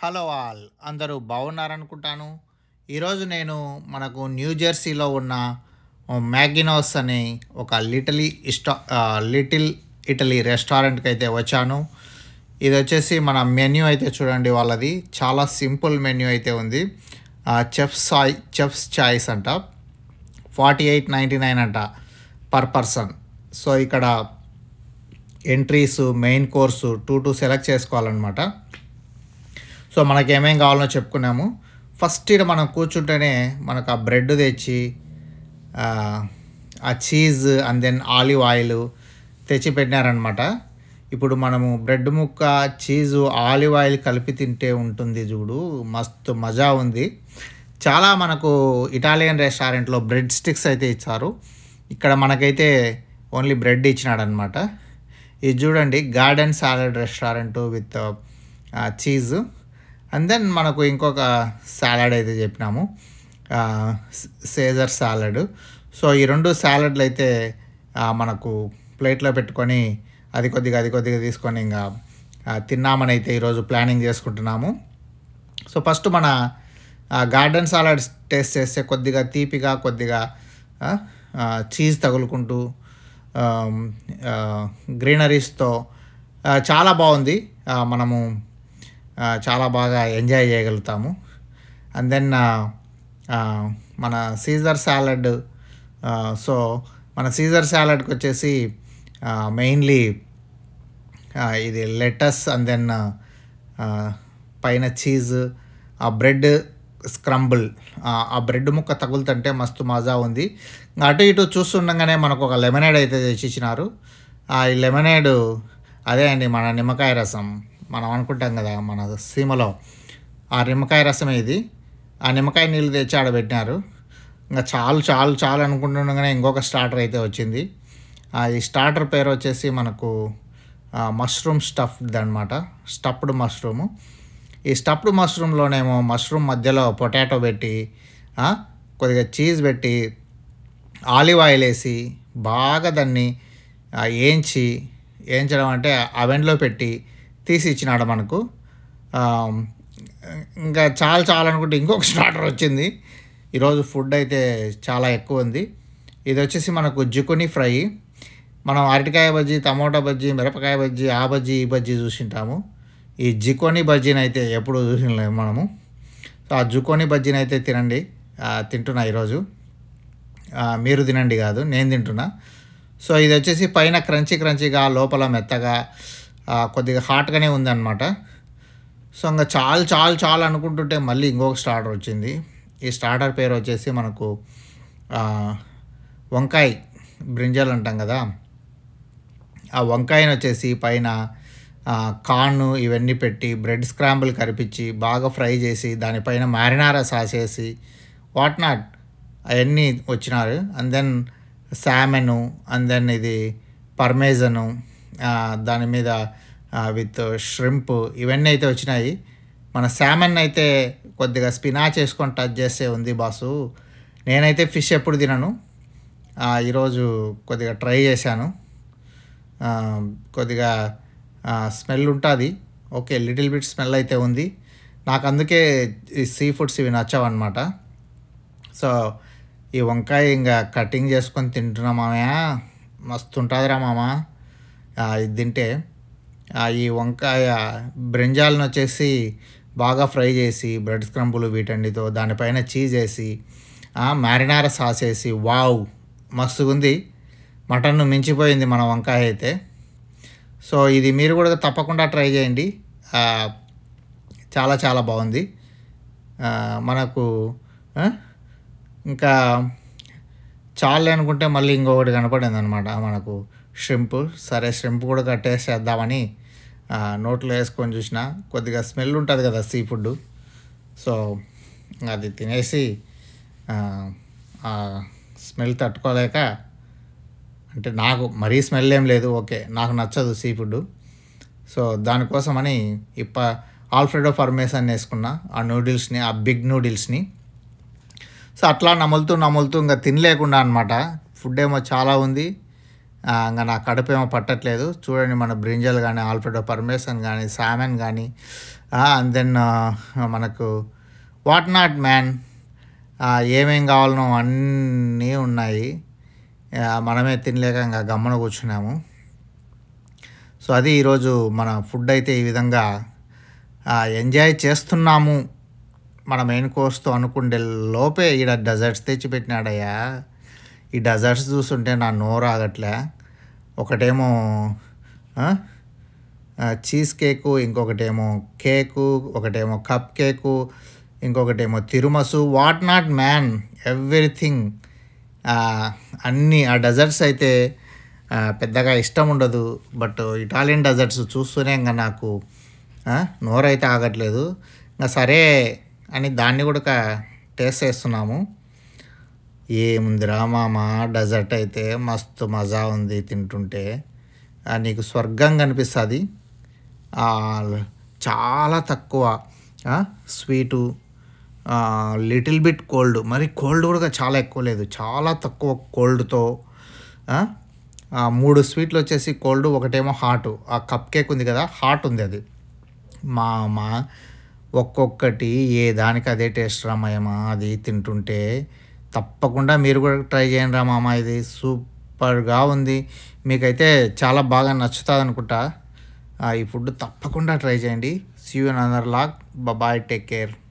hello all అందరూ బాగున్నారనుకుంటాను ఈరోజు నేను మనకు న్యూ జెర్సీలో ఉన్న మ్యాగినోస్ అనే ఒక లిటలీ ఇస్టా లిటిల్ ఇటలీ రెస్టారెంట్కి అయితే వచ్చాను ఇది వచ్చేసి మన మెన్యూ అయితే చూడండి వాళ్ళది చాలా సింపుల్ మెన్యూ అయితే ఉంది చెఫ్ సాయ్ చెఫ్స్ చాయిస్ అంట ఫార్టీ ఎయిట్ నైంటీ నైన్ అంట పర్ పర్సన్ సో ఇక్కడ entries main course two two select చేసుకోవాలన్నమాట సో మనకి ఏమేం కావాలో చెప్పుకున్నాము ఫస్ట్ ఇక్కడ మనం కూర్చుంటేనే మనకు ఆ బ్రెడ్ తెచ్చి ఆ, ఆ cheese and then olive oil తెచ్చి పెట్టినారనమాట ఇప్పుడు మనము బ్రెడ్ ముక్క చీజు ఆలివ్ ఆయిల్ కలిపి తింటే ఉంటుంది చూడు మస్తు మజా ఉంది చాలా మనకు ఇటాలియన్ రెస్టారెంట్లో బ్రెడ్ స్టిక్స్ అయితే ఇచ్చారు ఇక్కడ మనకైతే ఓన్లీ బ్రెడ్ ఇచ్చినాడనమాట ఇది చూడండి garden salad restaurant with cheese and then మనకు ఇంకొక సాలడ్ అయితే చెప్పినాము సేజర్ సాలడ్ సో ఈ రెండు సాలడ్లు అయితే ఆ, మనకు ప్లేట్లో పెట్టుకొని అది కొద్దిగా అది కొద్దిగా తీసుకొని ఇంకా ఆ, తిన్నామని అయితే ఈరోజు ప్లానింగ్ చేసుకుంటున్నాము సో ఫస్ట్ మన గార్డెన్ సాలడ్ టేస్ట్ చేస్తే కొద్దిగా తీపిగా కొద్దిగా చీజ్ తగులుకుంటూ గ్రీనరీస్తో చాలా బాగుంది ఆ, మనము ఆ, చాలా బాగా ఎంజాయ్ చేయగలుగుతాము అండ్ దెన్ మన సీజర్ సాలడ్ సో మన సీజర్ సాలడ్కి వచ్చేసి మెయిన్లీ ఇది లెటస్ అండ్ దెన్ పైన చీజ్ ఆ బ్రెడ్ స్క్రంబుల్ ఆ బ్రెడ్ ముక్క తగులుతుంటే మస్తు మజా ఉంది ఇంకా అటు ఇటు చూస్తుండగానే మనకు ఒక లెమనేడ్ అయితే తెచ్చి ఇచ్చినారు ఆ ఈ లెమనేడ్ అదే అండి మన నిమ్మకాయ రసం మనం అనుకుంటాం కదా మన సీమలో ఆ నిమ్మకాయ రసమే ఇది ఆ నిమ్మకాయ నీళ్ళు తెచ్చి ఆడ పెట్టినారు ఇంకా చాలు చాలు చాలు అనుకుంటుండగానే ఇంకొక స్టార్టర్ అయితే వచ్చింది ఆ ఈ స్టార్టర్ పేరు వచ్చేసి మనకు మష్రూమ్ స్టఫ్డ్ అనమాట స్టఫ్డ్ మష్రూము ఈ స్టఫ్డ్ మష్రూమ్లోనేమో మష్రూమ్ మధ్యలో పొటాటో పెట్టి ఆ, కొద్దిగా చీజ్ పెట్టి ఆలివ్ ఆయిల్ వేసి బాగా దాన్ని ఆ, వేయించి వేయించడం అంటే అవెన్లో పెట్టి తీసి ఇచ్చినాడు మనకు ఆ, ఇంకా చాలా చాలా అనుకుంటే ఇంకొక స్టార్టర్ వచ్చింది ఈరోజు ఫుడ్ అయితే చాలా ఎక్కువ ఉంది ఇది వచ్చేసి మనకు జుకుని ఫ్రై మనం అరటికాయ బజ్జీ టమోటా బజ్జీ మిరపకాయ బజ్జీ ఆ బజ్జీ ఈ బజ్జీ చూసింటాము ఈ జికోని బజ్జీని అయితే ఎప్పుడు చూసినలేము మనము సో ఆ జుకోని బజ్జీని అయితే తినండి ఆ, తింటున్నా ఈరోజు ఆ, మీరు తినండి కాదు నేను తింటున్నా సో ఇది వచ్చేసి పైన క్రంచీ క్రంచీగా లోపల మెత్తగా ఆ, కొద్దిగా హాట్గానే ఉందన్నమాట సో ఇంకా చాలు చాలు చాలు అనుకుంటుంటే మళ్ళీ ఇంకొక స్టార్టర్ వచ్చింది ఈ స్టార్టర్ పేరు వచ్చేసి మనకు ఆ, వంకాయ బ్రింజల్ అంటాం కదా ఆ వంకాయను వచ్చేసి పైన ఆ, కార్న్ ఇవన్నీ పెట్టి బ్రెడ్ స్క్రాంబుల్ కరిపించి బాగా ఫ్రై చేసి దానిపైన మారినారా సాస్ వేసి వాట్ నాట్ అవన్నీ వచ్చినారు and then salmon and then ఇది పర్మేజను దాని మీద విత్ ష్రింప్ ఇవన్నీ అయితే వచ్చినాయి మన శామన్ అయితే కొద్దిగా స్పినాచ్ వేసుకొని టచ్ చేస్తే ఉంది బాసు నేనైతే ఫిష్ ఎప్పుడు తినను ఆ, ఈరోజు కొద్దిగా ట్రై చేశాను ఆ, కొద్దిగా స్మెల్ ఉంటుంది ఓకే లిటిల్ బిట్ స్మెల్ అయితే ఉంది నాకు అందుకే ఈ సీ ఫుడ్స్ ఇవి నచ్చవన్నమాట సో ఈ వంకాయ ఇంకా కటింగ్ చేసుకొని తింటున్నా మామయ్య మస్తు ఉంటుందిరా మామ ఆ, ఇది తింటే ఆ, ఈ వంకాయ బ్రింజాలను వచ్చేసి బాగా ఫ్రై చేసి బ్రెడ్ స్క్రంబులు వీటన్నిటితో దానిపైన చీజ్ వేసి మ్యారినార సాస్ వేసి వావ్ మస్తుగా ఉంది మటన్ను మించిపోయింది మన వంకాయ అయితే సో ఇది మీరు కూడా తప్పకుండా ట్రై చేయండి ఆ, చాలా చాలా బాగుంది ఆ, మనకు ఆ, ఇంకా చాలు అనుకుంటే మళ్ళీ ఇంకొకటి కనపడింది అనమాట మనకు షింప్ సరే షింప్ కూడా కట్టేసేద్దామని ఆ, నోట్లో వేసుకొని చూసిన కొద్దిగా స్మెల్ ఉంటుంది కదా సీ ఫుడ్ సో అది తినేసి ఆ, ఆ స్మెల్ తట్టుకోలేక అంటే నాకు మరీ స్మెల్ ఏం లేదు ఓకే నాకు నచ్చదు సీ ఫుడ్ సో దానికోసమని ఇప్ప ఆల్ఫ్రెడో ఫర్మేసన్ వేసుకున్నా ఆ నూడిల్స్ని ఆ బిగ్ నూడిల్స్ని సో అట్లా నములుతూ నములుతూ ఇంకా తినలేకుండా అనమాట ఫుడ్ ఏమో చాలా ఉంది ఆ, ఇంకా నా కడుపు ఏమో పట్టట్లేదు చూడండి మన బ్రింజల్ కానీ ఆల్ఫ్రెడో పర్మేసన్ కానీ సామెన్ కానీ అండ్ దెన్ మనకు వాట్ నాట్ మ్యాన్ ఏమేం కావాలనో అన్నీ ఉన్నాయి ఆ, మనమే తినలేక ఇంకా గమ్మన కూర్చున్నాము సో అది ఈరోజు మన ఫుడ్ అయితే ఈ విధంగా ఆ, ఎంజాయ్ చేస్తున్నాము మన మెయిన్ కోర్స్తో అనుకుండే లోపే ఈడ డెజర్ట్స్ తెచ్చి పెట్టినాడయ్యా ఈ డెజర్ట్స్ చూస్తుంటే నా నోరు ఆగట్లే ఒకటేమో ఆ, ఆ, చీజ్ కేకు ఇంకొకటేమో కేకు ఒకటేమో కప్ కేకు ఇంకొకటేమో tiramisu what not man everything అన్నీ ఆ డెజర్ట్స్ అయితే ఆ, పెద్దగా ఇష్టం ఉండదు బట్ ఇటాలియన్ డెజర్ట్స్ చూస్తూనే ఇంకా నాకు ఆ, నోరైతే ఆగట్లేదు ఇంకా సరే అని దాన్ని కూడా టేస్ట్ చేస్తున్నాము ఏముందిరా మామ డెజర్ట్ అయితే మస్తు మజా ఉంది తింటుంటే ఆ, నీకు స్వర్గం కనిపిస్తుంది చాలా తక్కువ స్వీటు లిటిల్ బిట్ కోల్డ్ మరి కోల్డ్ కూడా చాలా ఎక్కువ లేదు చాలా తక్కువ కోల్డ్తో మూడు స్వీట్లు వచ్చేసి కోల్డ్ ఒకటేమో హాట్ ఆ కప్ కేక్ ఉంది కదా హాట్ ఉంది అది మా అమ్మ ఒక్కొక్కటి ఏ దానికి అదే టేస్ట్ రామయ్యమా అది తింటుంటే తప్పకుండా మీరు కూడా ట్రై చేయండి రా మామ ఇది సూపర్గా ఉంది మీకైతే చాలా బాగా నచ్చుతుంది అనుకుంటా ఆ, ఈ ఫుడ్ తప్పకుండా ట్రై చేయండి see you another vlog bye take care